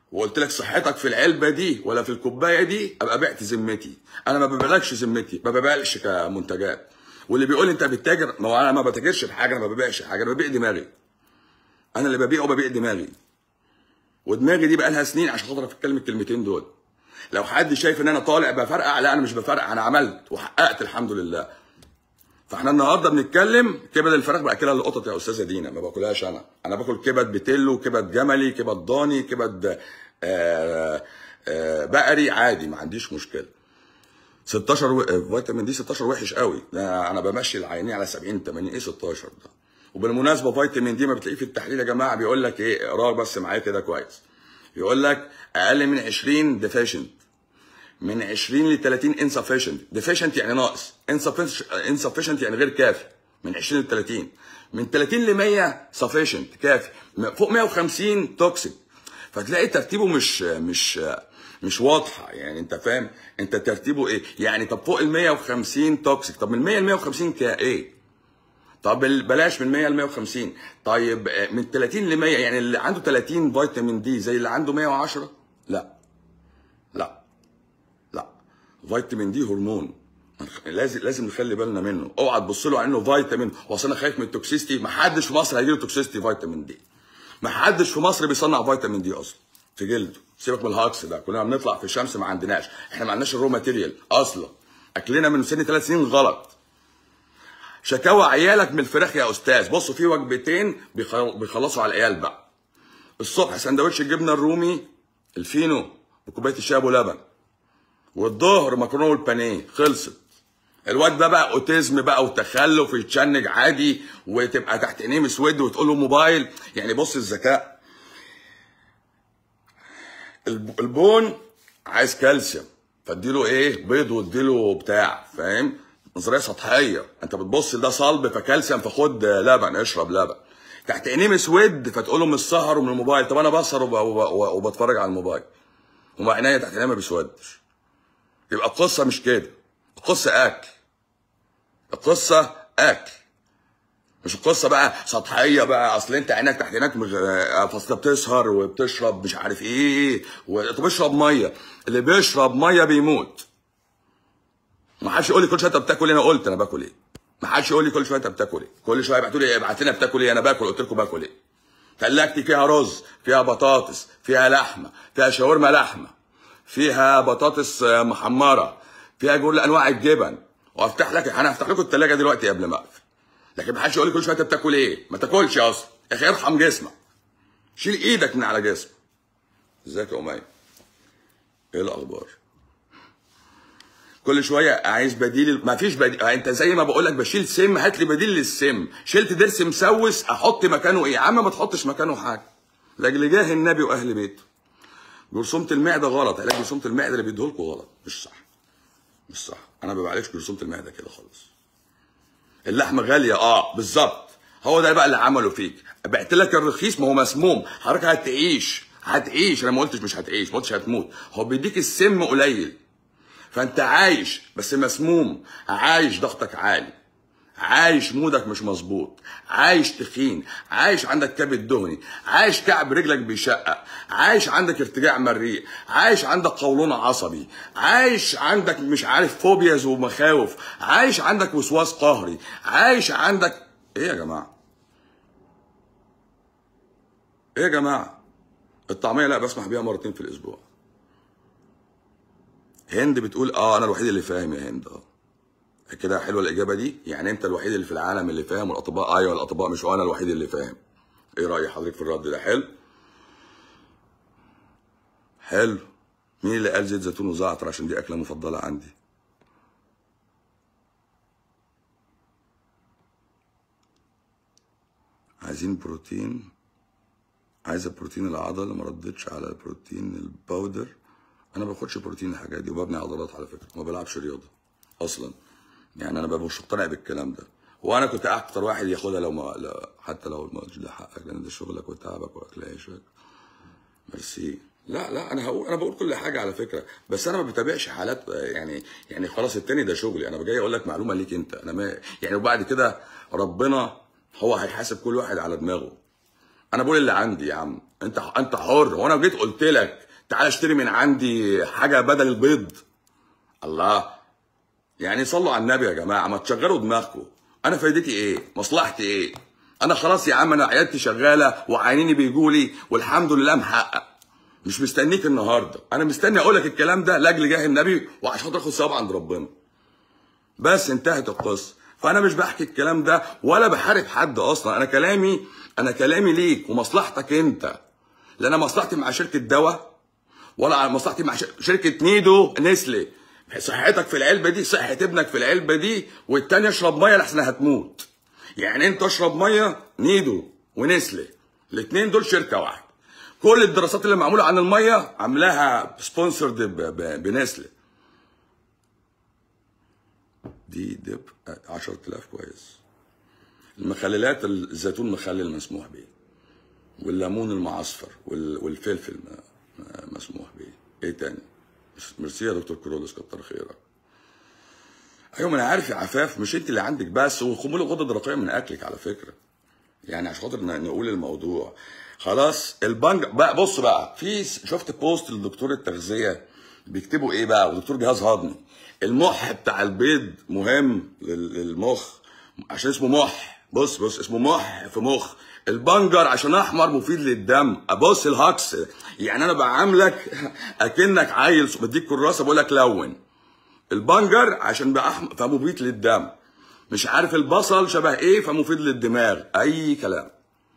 وقلت لك صحتك في العلبه دي ولا في الكوبايه دي ابقى بعت ذمتي انا ما ببيعلكش ذمتي ما ببيعش كمنتجات واللي بيقول لي انت بتتاجر ما هو انا ما بتاجرش بحاجه انا ما ببيعش حاجه انا ببيع دماغي انا اللي ببيعه ببيع دماغي ودماغي دي بقى لها سنين عشان خاطر اتكلم الكلمتين دول لو حد شايف ان انا طالع بفرقع لا انا مش بفرقع انا عملت وحققت الحمد لله فاحنا النهارده بنتكلم كبد الفراخ باكلها للقطط يا استاذه دينا ما باكلهاش انا انا باكل كبد بتلو كبد جملي كبد ضاني كبد آه آه بقري عادي ما عنديش مشكله 16 و... فيتامين دي 16 وحش قوي ده انا بمشي العينين على 70 80 ايه 16 ده وبالمناسبه فيتامين دي ما بتلاقيه في التحليل يا جماعه بيقول لك ايه اقراه بس معايا كده كويس يقول لك اقل من 20 ديفيشنت من 20 ل 30 انسفيشنت ديفيشنت يعني ناقص انسفيشنت يعني غير كافي من 20 ل 30 من 30 ل 100 سفيشنت كافي فوق 150 توكسيك فتلاقي ترتيبه مش مش مش واضحه يعني انت فاهم انت ترتيبه ايه يعني طب فوق ال 150 توكسيك طب من 100 ل 150 كايه طب بلاش من 100 ل 150 طيب من 30 ل 100 يعني اللي عنده 30 فيتامين دي زي اللي عنده 110 لا لا لا فيتامين دي هرمون لازم لازم نخلي بالنا منه اوعى تبص له على انه فيتامين واصل انا خايف من التوكسيستي ما حدش في مصر هيجي له توكسيستي فيتامين دي ما حدش في مصر بيصنع فيتامين دي اصلا في جلده سيبك من الهاكس ده كلنا بنطلع في الشمس ما عندناش احنا ما عندناش الرو ماتيريال اصلا اكلنا من سن ثلاث سنين غلط شكاوى عيالك من الفراخ يا استاذ بصوا في وجبتين بيخلصوا على العيال بقى الصبح سندوتش الجبنه الرومي الفينو وكوبايه الشاي ابو لبن والظهر مكرونه والبانيه خلصت الواد ده بقى اوتيزم بقى وتخلف يتشنج عادي وتبقى تحت عينيه مسود وتقول له موبايل يعني بص الذكاء البون عايز كالسيوم فاديله ايه بيض واديله بتاع فاهم نظريه سطحيه انت بتبص ده صلب فكالسيوم فخد لبن اشرب لبن تحت عينيه مسود فتقول له من السهر ومن الموبايل طب انا بسهر وب... وب... وبتفرج على الموبايل وما عينيا تحت عينيا ما بيسودش يبقى القصه مش كده القصه اكل القصه اكل مش القصه بقى سطحيه بقى اصل انت عينك تحت عينك مش فاصل بتسهر وبتشرب مش عارف ايه طب اشرب ميه اللي بيشرب ميه بيموت ما حدش يقول لي كل شويه انت بتاكل ايه انا قلت انا باكل ايه ما حدش يقول لي كل شويه انت بتاكل ايه كل شويه يبعتوا لي ابعت لنا بتاكل ايه انا باكل قلت لكم باكل ايه ثلاجتي فيها رز فيها بطاطس فيها لحمه فيها شاورما لحمه فيها بطاطس محمره فيها كل انواع الجبن وافتح لك انا هفتح لكم الثلاجه دلوقتي قبل ما اقفل لكن ما حدش يقول لي كل شويه انت بتاكل ايه ما تاكلش اصلا يا اخي ارحم جسمك شيل ايدك من على جسمك ازيك يا امية ايه الاخبار كل شويه عايز بديل ما فيش بديل انت زي ما بقول لك بشيل سم هات لي بديل للسم شلت ضرس مسوس احط مكانه ايه يا عم ما تحطش مكانه حاجه لاجل جاه النبي واهل بيته جرثومه المعده غلط علاج جرثومه المعده اللي بيديهولكوا غلط مش صح مش صح انا ما بعالجش جرثومه المعده كده خالص اللحمه غاليه اه بالظبط هو ده بقى اللي عمله فيك بعت لك الرخيص ما هو مسموم حضرتك هتعيش هتعيش انا ما قلتش مش هتعيش ما قلتش هتموت هو بيديك السم قليل فانت عايش بس مسموم عايش ضغطك عالي عايش مودك مش مظبوط عايش تخين عايش عندك كبد دهني عايش كعب رجلك بيشقق عايش عندك ارتجاع مريء عايش عندك قولون عصبي عايش عندك مش عارف فوبياز ومخاوف عايش عندك وسواس قهري عايش عندك ايه يا جماعه ايه يا جماعه الطعميه لا بسمح بيها مرتين في الاسبوع هند بتقول اه انا الوحيد اللي فاهم يا هند اه كده حلوه الاجابه دي يعني انت الوحيد اللي في العالم اللي فاهم والاطباء ايوه الاطباء مش انا الوحيد اللي فاهم ايه راي حضرتك في الرد ده حلو حلو مين اللي قال زيت زيتون وزعتر عشان دي اكله مفضله عندي عايزين بروتين عايزه بروتين العضله ما ردتش على البروتين الباودر انا ما باخدش بروتين الحاجات دي وببني عضلات على فكره ما بلعبش رياضه اصلا يعني انا مش مقتنع بالكلام ده وانا كنت اكتر واحد ياخدها لو ما لا حتى لو ما ده حقك لان ده شغلك وتعبك واكل عيشك ميرسي لا لا انا هقول انا بقول كل حاجه على فكره بس انا ما بتابعش حالات يعني يعني خلاص التاني ده شغلي انا جاي اقول لك معلومه ليك انت انا ما يعني وبعد كده ربنا هو هيحاسب كل واحد على دماغه انا بقول اللي عندي يا عم انت انت حر وانا جيت قلت لك تعالى اشتري من عندي حاجه بدل البيض الله يعني صلوا على النبي يا جماعه ما تشغلوا دماغكم انا فايدتي ايه مصلحتي ايه انا خلاص يا عم انا عيادتي شغاله وعينيني بيجوا لي والحمد لله محقق مش مستنيك النهارده انا مستني اقول لك الكلام ده لاجل جاه النبي وعشان خاطر اخد ثواب عند ربنا بس انتهت القصه فانا مش بحكي الكلام ده ولا بحارب حد اصلا انا كلامي انا كلامي ليك ومصلحتك انت لا انا مصلحتي مع شركه دواء ولا على مصلحتي مع ش- شركه نيدو نسلي صحتك في العلبه دي صحه ابنك في العلبه دي والتانيه اشرب ميه لحسن هتموت يعني انت اشرب ميه نيدو ونسلي الاثنين دول شركه واحده كل الدراسات اللي معموله عن الميه عاملاها سبونسرد بنسلي دي دب 10000 كويس المخللات الزيتون مخلل مسموح به والليمون المعصفر وال- والفلفل م- م- مسموح به ايه تاني ميرسي يا دكتور كرولوس كتر خيرك ايوه ما انا عارف يا عفاف مش انت اللي عندك بس وخمول الغده الدرقيه من اكلك على فكره يعني عشان خاطر ن- نقول الموضوع خلاص البنج بقى بص بقى في س- شفت بوست لدكتور التغذيه بيكتبوا ايه بقى ودكتور جهاز هضمي المح بتاع البيض مهم لل- للمخ عشان اسمه مح بص بص اسمه مح في مخ البنجر عشان احمر مفيد للدم ابص الهكس يعني انا بعاملك اكنك عيل بديك كراسه بقول لك لون البنجر عشان بقى احمر فمفيد للدم مش عارف البصل شبه ايه فمفيد للدماغ اي كلام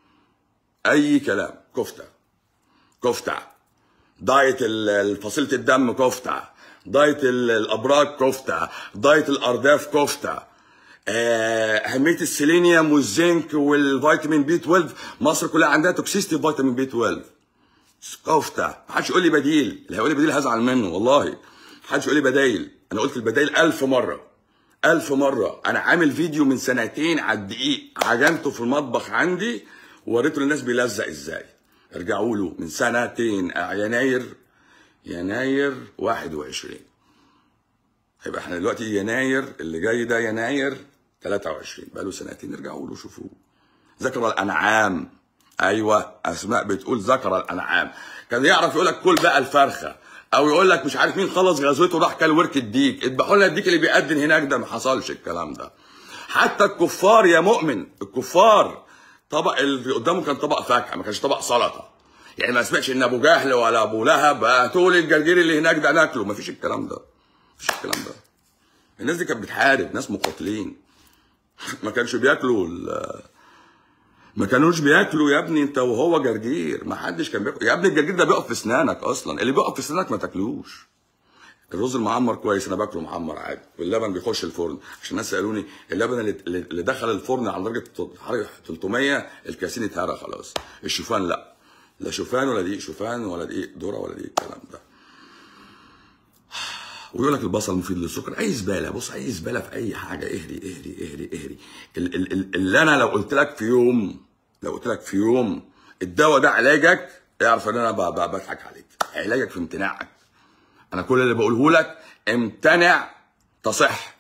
اي كلام كفته كفته دايت ال- فصيله الدم كفته دايت ال- الابراج كفته دايت الارداف كفته آه، اهميه السيلينيوم والزنك والفيتامين بي 12 مصر كلها عندها توكسيستي فيتامين بي 12 كفته محدش يقول لي بديل اللي هيقول لي بديل هزعل منه والله محدش يقول لي بدايل انا قلت البدايل ألف مره ألف مرة أنا عامل فيديو من سنتين على الدقيق عجنته في المطبخ عندي ووريته للناس بيلزق إزاي ارجعوا له من سنتين آه، يناير يناير 21 هيبقى احنا دلوقتي يناير اللي جاي ده يناير 23 بقاله سنتين ارجعوا له شوفوه ذكر الانعام ايوه اسماء بتقول ذكر الانعام كان يعرف يقول لك كل بقى الفرخه او يقول لك مش عارف مين خلص غزوته راح كل ورك الديك اذبحوا لنا الديك اللي بيأذن هناك ده ما حصلش الكلام ده حتى الكفار يا مؤمن الكفار طبق اللي قدامه كان طبق فاكهه ما كانش طبق سلطه يعني ما سمعش ان ابو جهل ولا ابو لهب هاتوا لي الجرجير اللي هناك ده ناكله ما فيش الكلام ده مفيش الكلام ده الناس دي كانت بتحارب ناس مقاتلين ما كانش بياكلوا ال- ما كانوش بياكلوا يا ابني انت وهو جرجير ما حدش كان بياكل يا ابني الجرجير ده بيقف في اسنانك اصلا اللي بيقف في اسنانك ما تاكلوش الرز المعمر كويس انا باكله معمر عادي واللبن بيخش الفرن عشان الناس سالوني اللبن اللي, اللي دخل الفرن على درجه حراره 300 الكاسين اتهرى خلاص الشوفان لا لا شوفان ولا دقيق شوفان ولا دقيق ذره ولا دقيق الكلام ده ويقول لك البصل مفيد للسكر اي زباله بص اي زباله في اي حاجه اهري اهري اهري اهري ال- ال- ال- اللي انا لو قلت لك في يوم لو قلت لك في يوم الدواء ده علاجك اعرف ان انا ب- ب- بضحك عليك علاجك في امتناعك انا كل اللي بقوله لك امتنع تصح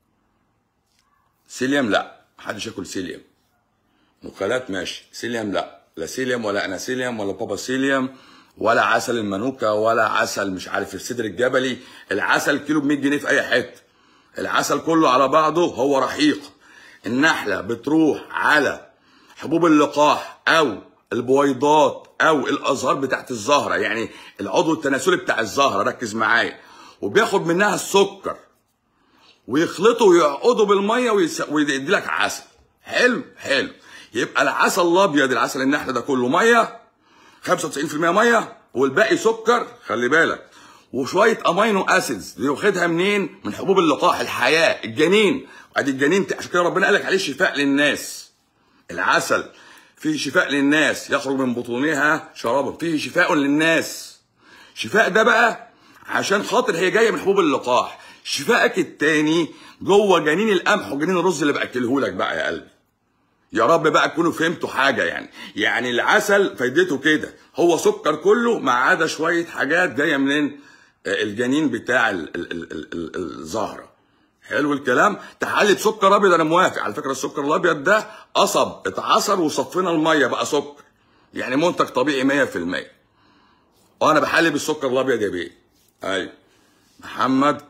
سيليوم لا محدش ياكل سيليوم نقالات ماشي سيليوم لا لا سيليوم ولا اناسيليوم ولا بابا سيليوم ولا عسل المانوكا ولا عسل مش عارف السدر الجبلي العسل كيلو ب 100 جنيه في اي حته العسل كله على بعضه هو رحيق النحله بتروح على حبوب اللقاح او البويضات او الازهار بتاعت الزهره يعني العضو التناسلي بتاع الزهره ركز معايا وبياخد منها السكر ويخلطوا ويعقدوا بالميه ويس... ويدي لك عسل حلو حلو يبقى العسل الابيض العسل النحل ده كله ميه 95% ميه والباقي سكر خلي بالك وشويه امينو اسيدز دي واخدها منين؟ من حبوب اللقاح الحياه الجنين ادي الجنين عشان كده ربنا قال لك عليه شفاء للناس العسل فيه شفاء للناس يخرج من بطونها شرابا فيه شفاء للناس شفاء ده بقى عشان خاطر هي جايه من حبوب اللقاح شفائك التاني جوه جنين القمح وجنين الرز اللي باكله لك بقى يا قلبي يا رب بقى تكونوا فهمتوا حاجه يعني يعني العسل فايدته كده هو سكر كله ما عدا شويه حاجات جايه منين آه، الجنين بتاع ال- ال- ال- ال- ال- الزهره حلو الكلام تحلي بسكر ابيض انا موافق على فكره السكر الابيض ده قصب اتعصر وصفينا الميه بقى سكر يعني منتج طبيعي 100% وانا بحلي بالسكر الابيض يا بيه ايوه محمد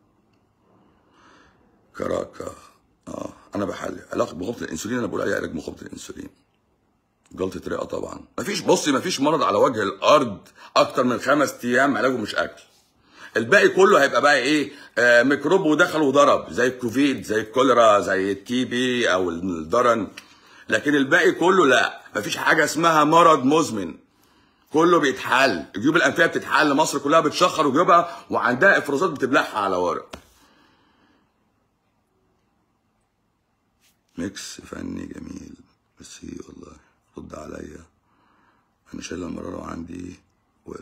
كراكا اه انا بحلي علاقه بغضه الانسولين انا بقول عليها علاج بغضه الانسولين جلطه رئه طبعا مفيش بصي مفيش مرض على وجه الارض اكتر من خمس ايام علاجه مش اكل الباقي كله هيبقى بقى ايه آه ميكروب ودخل وضرب زي الكوفيد زي الكوليرا زي التي بي او الدرن لكن الباقي كله لا مفيش حاجه اسمها مرض مزمن كله بيتحل الجيوب الانفيه بتتحل مصر كلها بتشخر وجيوبها وعندها افرازات بتبلعها على ورق ميكس فني جميل بس إيه والله رد عليا انا شايل المراره وعندي و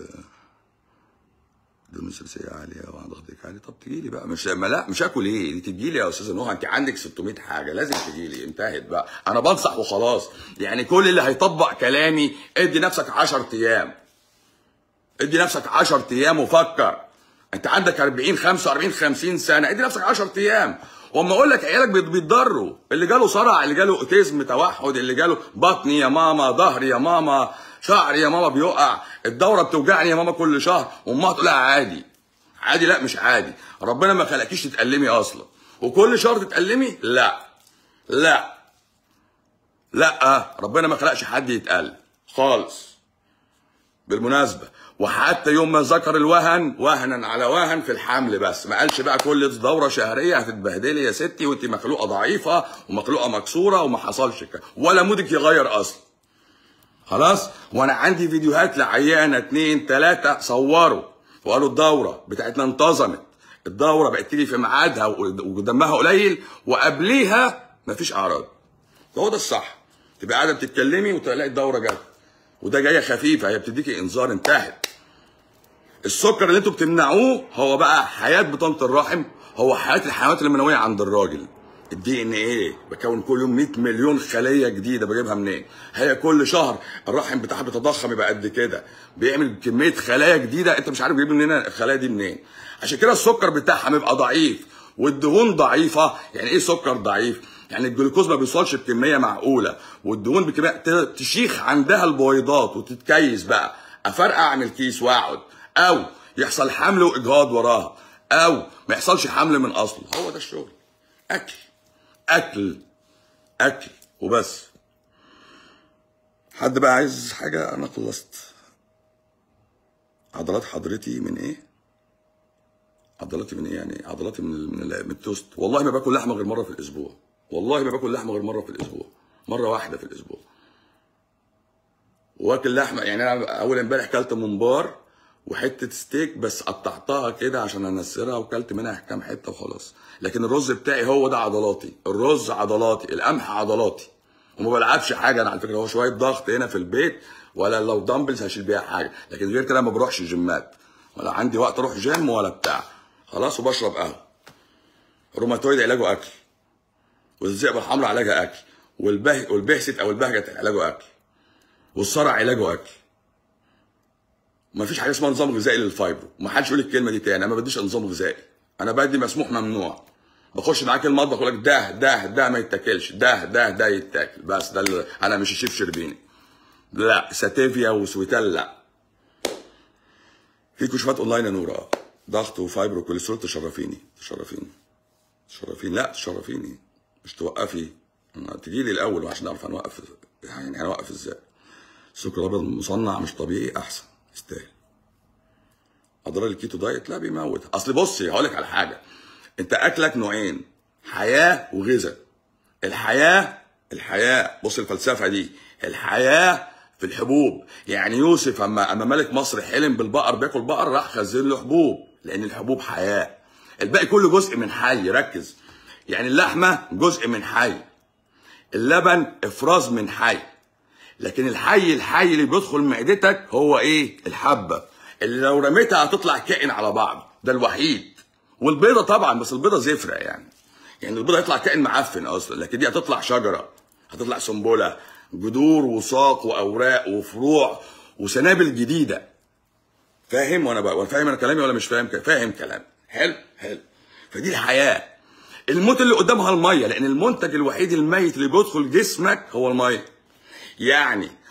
دهون ثلاثيه عاليه وعندي ضغطك عالي طب تجي لي بقى مش ما لا مش هاكل ايه دي تجي لي يا استاذ نوح انت عندك 600 حاجه لازم تجي لي انتهت بقى انا بنصح وخلاص يعني كل اللي هيطبق كلامي ادي نفسك 10 ايام ادي نفسك 10 ايام وفكر انت عندك 40 45 50 سنه ادي نفسك 10 ايام واما اقول لك عيالك بيت- بيتضروا اللي جاله صرع اللي جاله اوتيزم توحد اللي جاله بطني يا ماما ظهري يا ماما شعري يا ماما بيقع الدوره بتوجعني يا ماما كل شهر وامها تقول لها عادي عادي لا مش عادي ربنا ما خلقكيش تتألمي اصلا وكل شهر تتألمي لا لا لا ربنا ما خلقش حد يتألم خالص بالمناسبة وحتى يوم ما ذكر الوهن وهنا على وهن في الحمل بس ما قالش بقى كل دورة شهرية هتتبهدلي يا ستي وانت مخلوقة ضعيفة ومخلوقة مكسورة وما حصلش كده ولا مودك يغير اصلا خلاص وانا عندي فيديوهات لعيانة اتنين تلاتة صوروا وقالوا الدورة بتاعتنا انتظمت الدورة بقت تيجي في ميعادها ودمها قليل وقبليها مفيش اعراض هو ده الصح تبقى قاعده بتتكلمي وتلاقي الدوره جت وده جايه خفيفه هي بتديكي انذار انتهت السكر اللي انتوا بتمنعوه هو بقى حياه بطانه الرحم هو حياه الحيوانات المنويه عند الراجل الدي ان ايه بكون كل يوم 100 مليون خليه جديده بجيبها منين هي كل شهر الرحم بتاعها بيتضخم يبقى قد كده بيعمل كميه خلايا جديده انت مش عارف تجيب منين الخلايا دي منين عشان كده السكر بتاعها بيبقى ضعيف والدهون ضعيفه يعني ايه سكر ضعيف يعني الجلوكوز ما بيوصلش بكميه معقوله والدهون بكميه ت- تشيخ عندها البويضات وتتكيس بقى افرقع من الكيس واقعد او يحصل حمل واجهاض وراها او ما يحصلش حمل من اصله هو ده الشغل اكل اكل اكل وبس حد بقى عايز حاجه انا خلصت عضلات حضرتي من ايه عضلاتي من ايه يعني عضلاتي من ال- من, ال- من التوست والله ما باكل لحمه غير مره في الاسبوع والله ما باكل لحمه غير مره في الاسبوع مره واحده في الاسبوع واكل لحمه يعني انا اول امبارح كلت ممبار وحته ستيك بس قطعتها كده عشان انسرها وكلت منها كام حته وخلاص لكن الرز بتاعي هو ده عضلاتي الرز عضلاتي القمح عضلاتي وما بلعبش حاجه انا على فكره هو شويه ضغط هنا في البيت ولا لو دمبلز هشيل بيها حاجه لكن غير كده ما بروحش جيمات ولا عندي وقت اروح جيم ولا بتاع خلاص وبشرب قهوه الروماتويد علاجه اكل والذئبه الحمراء علاجها اكل والبه والبهست او البهجه علاجه اكل والصرع علاجه اكل ما فيش حاجه اسمها نظام غذائي للفايبرو ما حدش يقول الكلمه دي تاني انا ما بديش نظام غذائي انا بدي مسموح ممنوع بخش معاك المطبخ اقول لك ده ده ده ما يتاكلش ده ده ده يتاكل بس ده اللي انا مش الشيف شربيني لا ساتيفيا وسويتال لا في كشوفات اونلاين يا نورا اه ضغط وفايبر وكوليسترول تشرفيني تشرفيني تشرفيني لا تشرفيني مش توقفي تجي لي الاول عشان نعرف هنوقف يعني هنوقف ازاي السكر الابيض المصنع مش طبيعي احسن يستاهل اضرار الكيتو دايت لا بيموت اصل بصي هقول لك على حاجه انت اكلك نوعين حياه وغذاء الحياه الحياه بص الفلسفه دي الحياه في الحبوب يعني يوسف اما اما ملك مصر حلم بالبقر بياكل بقر راح خزن له حبوب لان الحبوب حياه الباقي كله جزء من حي ركز يعني اللحمه جزء من حي اللبن افراز من حي لكن الحي الحي اللي بيدخل معدتك هو ايه الحبه اللي لو رميتها هتطلع كائن على بعض ده الوحيد والبيضه طبعا بس البيضه زفره يعني يعني البيضه هيطلع كائن معفن اصلا لكن دي هتطلع شجره هتطلع سنبله جذور وساق واوراق وفروع وسنابل جديده فاهم وانا بقى فاهم انا كلامي ولا مش فاهم ك- فاهم كلامي حلو حلو فدي الحياه الموت اللي قدامها الميه لان المنتج الوحيد الميت اللي بيدخل جسمك هو الميه يعني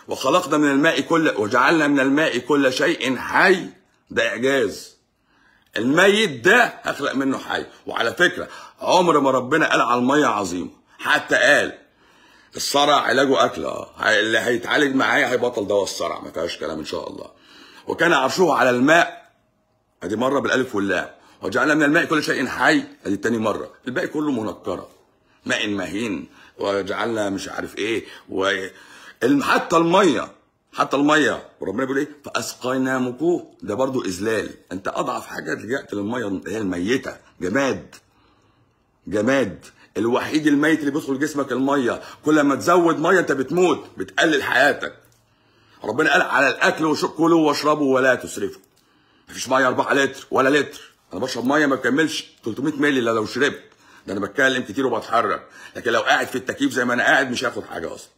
وخلقنا من الماء كل وجعلنا من الماء كل شيء حي ده اعجاز الميت ده هخلق منه حي وعلى فكره عمر ما ربنا قال على الميه عظيمه حتى قال الصرع علاجه اكل اه اللي هيتعالج معايا هيبطل دواء الصرع ما فيهاش كلام ان شاء الله وكان عرشه على الماء ادي مره بالالف واللام وجعلنا من الماء كل شيء حي ادي تاني مره الباقي كله منكره ماء مهين وجعلنا مش عارف ايه و الم- حتى الميه حتى الميه وربنا بيقول ايه فاسقيناكم ده برضو اذلال انت اضعف حاجه لجأت للميه اللي هي الميته جماد جماد الوحيد الميت اللي بيدخل جسمك الميه كل ما تزود ميه انت بتموت بتقلل حياتك ربنا قال على الاكل وشرب كلوا واشربوا ولا تسرفوا مفيش ميه 4 لتر ولا لتر انا بشرب ميه ما بكملش 300 مللي الا لو شربت ده انا بتكلم كتير وبتحرك لكن لو قاعد في التكييف زي ما انا قاعد مش هاخد حاجه اصلا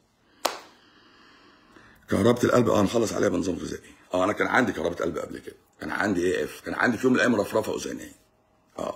كهربة القلب اه نخلص عليها بنظام غذائي اه انا كان عندي كهربة قلب قبل كده كان عندي ايه اف كان عندي في يوم من الايام رفرفه اذنيه اه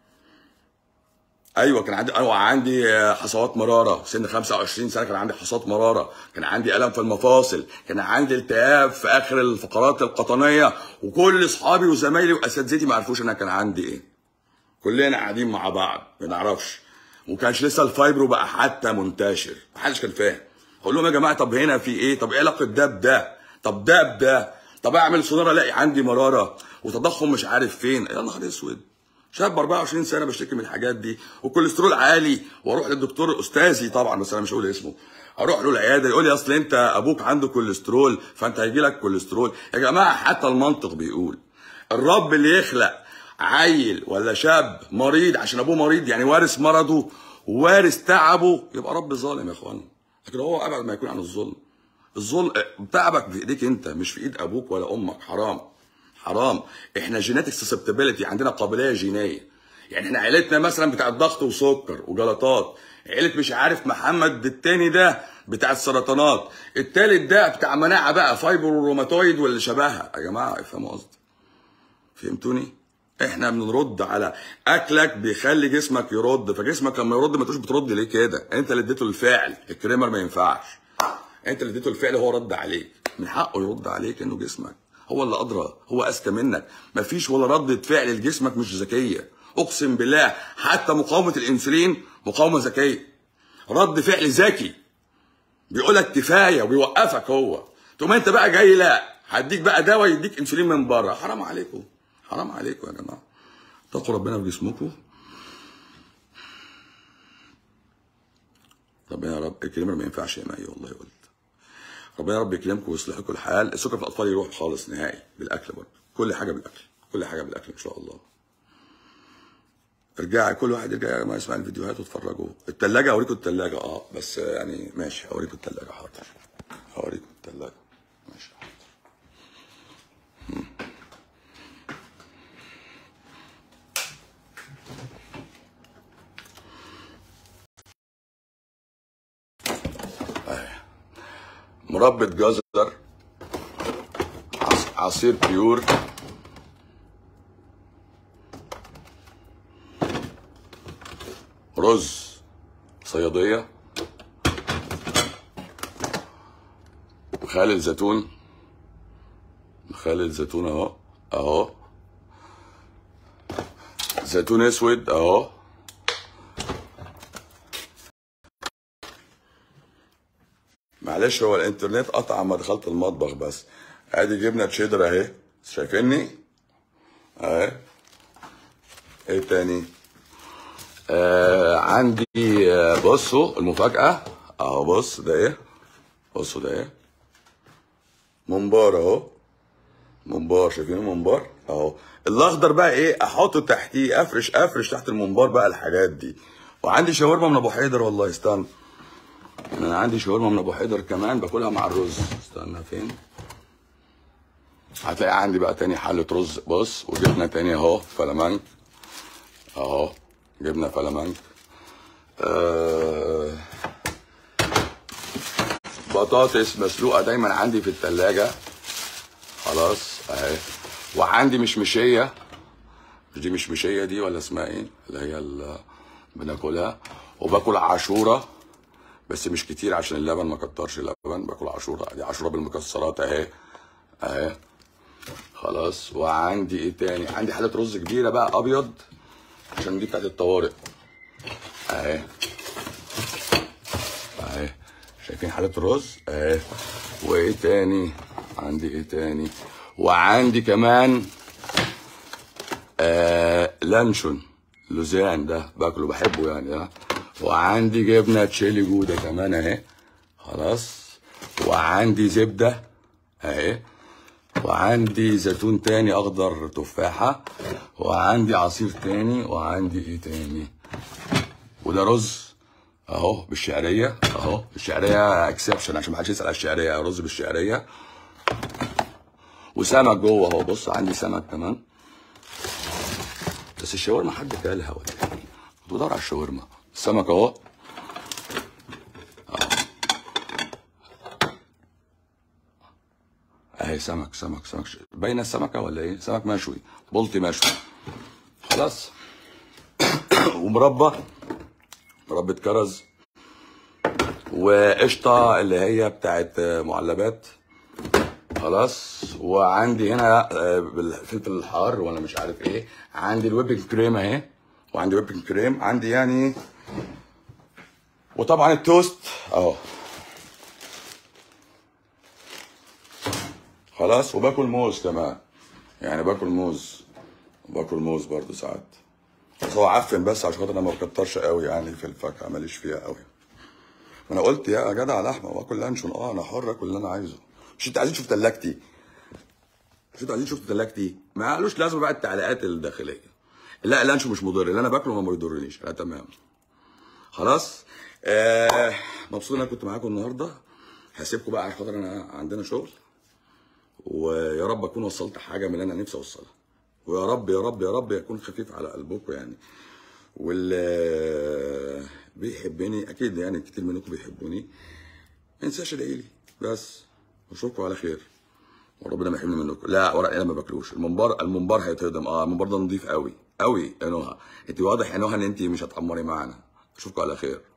ايوه كان عندي ايوه عندي آه، حصوات مراره سن 25 سنه كان عندي حصوات مراره كان عندي الم في المفاصل كان عندي التهاب في اخر الفقرات القطنيه وكل اصحابي وزمايلي واساتذتي ما عرفوش انا كان عندي ايه كلنا قاعدين مع بعض ما نعرفش وما كانش لسه الفايبرو بقى حتى منتشر محدش كان فاهم اقول لهم يا جماعه طب هنا في ايه طب ايه علاقه ده بده طب ده بده طب اعمل سونار الاقي عندي مراره وتضخم مش عارف فين يا نهار اسود شاب 24 سنه بشتكي من الحاجات دي وكوليسترول عالي واروح للدكتور استاذي طبعا بس انا مش هقول اسمه اروح له العياده يقول لي اصل انت ابوك عنده كوليسترول فانت هيجي لك كوليسترول يا جماعه حتى المنطق بيقول الرب اللي يخلق عيل ولا شاب مريض عشان ابوه مريض يعني وارث مرضه ووارث تعبه يبقى رب ظالم يا اخوانا لكن هو ابعد ما يكون عن الظلم الظلم تعبك في ايديك انت مش في ايد ابوك ولا امك حرام حرام احنا جيناتيك سسبتابيلتي عندنا قابليه جينيه يعني احنا عيلتنا مثلا بتاع الضغط وسكر وجلطات عيله مش عارف محمد التاني ده بتاع السرطانات التالت ده بتاع مناعه بقى فايبر وروماتويد واللي شبهها يا جماعه افهموا قصدي فهمتوني احنا بنرد على اكلك بيخلي جسمك يرد فجسمك لما يرد ما تقولش بترد ليه كده انت اللي اديته الفعل الكريمر ما ينفعش انت اللي اديته الفعل هو رد عليك من حقه يرد عليك انه جسمك هو اللي ادرى هو اذكى منك مفيش ولا ردة فعل لجسمك مش ذكيه اقسم بالله حتى مقاومه الانسولين مقاومه ذكيه رد فعل ذكي بيقول لك كفايه وبيوقفك هو تقوم انت بقى جاي لا هديك بقى دواء يديك انسولين من بره حرام عليكم حرام عليكم يا جماعه اتقوا ربنا في جسمكم ربنا يا رب الكلمه ما ينفعش يا مي والله قلت ربنا يا رب يكرمكم ويصلح لكم الحال السكر في الاطفال يروح خالص نهائي بالاكل برضه كل حاجه بالاكل كل حاجه بالاكل ان شاء الله ارجعي كل واحد يرجع يا جماعه يسمع الفيديوهات واتفرجوا التلاجة اوريكم التلاجة اه بس يعني ماشي اوريكم التلاجة حاضر اوريكم التلاجة ماشي حاضر مربى جزر عص- عصير بيور رز صيادية مخلل زيتون مخلل زيتون اهو اهو زيتون اسود اهو معلش هو الانترنت قطع ما دخلت المطبخ بس ادي جبنه تشيدر اهي شايفيني اهي ايه تاني آه عندي آه بصوا المفاجأة اهو بص ده ايه بصوا ده ايه ممبار اهو ممبار شايفين الممبار اهو الاخضر بقى ايه احطه تحتيه افرش افرش تحت الممبار بقى الحاجات دي وعندي شاورما من ابو حيدر والله استنى انا عندي شاورما من ابو حيدر كمان باكلها مع الرز استنى فين هتلاقي عندي بقى تاني حلة رز بص وجبنة تاني اهو فلامنك اهو جبنة فلامنك آه بطاطس مسلوقة دايما عندي في التلاجة خلاص اهي وعندي مشمشية مش دي مشمشية دي ولا اسمها ايه اللي هي اللي بناكلها وباكل عاشورة بس مش كتير عشان اللبن ما كترش اللبن باكل عاشوره دي عاشوره بالمكسرات اهي اهي خلاص وعندي ايه تاني عندي حاله رز كبيره بقى ابيض عشان دي بتاعت الطوارئ اهي اهي شايفين حاله الرز اهي وايه تاني عندي ايه تاني وعندي كمان آه لانشون لوزان ده باكله بحبه يعني ده وعندي جبنه تشيلي جوده كمان اهي خلاص وعندي زبده اهي وعندي زيتون تاني اخضر تفاحه وعندي عصير تاني وعندي ايه تاني وده رز اهو بالشعريه اهو الشعريه اكسبشن عشان ما حدش يسال على الشعريه رز بالشعريه وسمك جوه اهو بص عندي سمك كمان بس الشاورما حد كلها ولا ايه؟ كنت بدور على الشاورما السمك اهو اهي سمك سمك سمك باينه السمكه ولا ايه؟ سمك مشوي بلطي مشوي خلاص ومربى مربى كرز وقشطه اللي هي بتاعت معلبات خلاص وعندي هنا آه، بالفلفل الحار ولا مش عارف ايه عندي الويبنج كريم اهي وعندي ويبنج كريم عندي يعني وطبعا التوست اهو خلاص وباكل موز كمان يعني باكل موز وباكل موز برضو ساعات بس هو عفن بس عشان خاطر انا ما بكترش قوي يعني في الفاكهه ماليش فيها قوي انا قلت يا جدع لحمه واكل لانشون اه انا حر اكل اللي انا عايزه مش انت عايزين تشوف تلاجتي مش انتوا عايزين تشوفوا تلاجتي ما قالوش لازم بقى التعليقات الداخليه لا اللانشون مش مضر اللي انا باكله ما بيضرنيش انا تمام خلاص آه مبسوط ان انا كنت معاكم النهارده هسيبكم بقى عشان خاطر انا عندنا شغل ويا رب اكون وصلت حاجه من اللي انا نفسي اوصلها ويا رب يا رب يا رب يكون خفيف على قلبكم يعني واللي بيحبني اكيد يعني كتير منكم بيحبوني ما ينساش ادعي لي بس اشوفكم على خير وربنا ما يحرمني منكم لا ورق انا ما باكلوش المنبر المنبر هيتهضم اه المنبر ده نضيف قوي قوي يا نهى انت واضح يا نهى ان انت مش هتعمري معانا اشوفكم على خير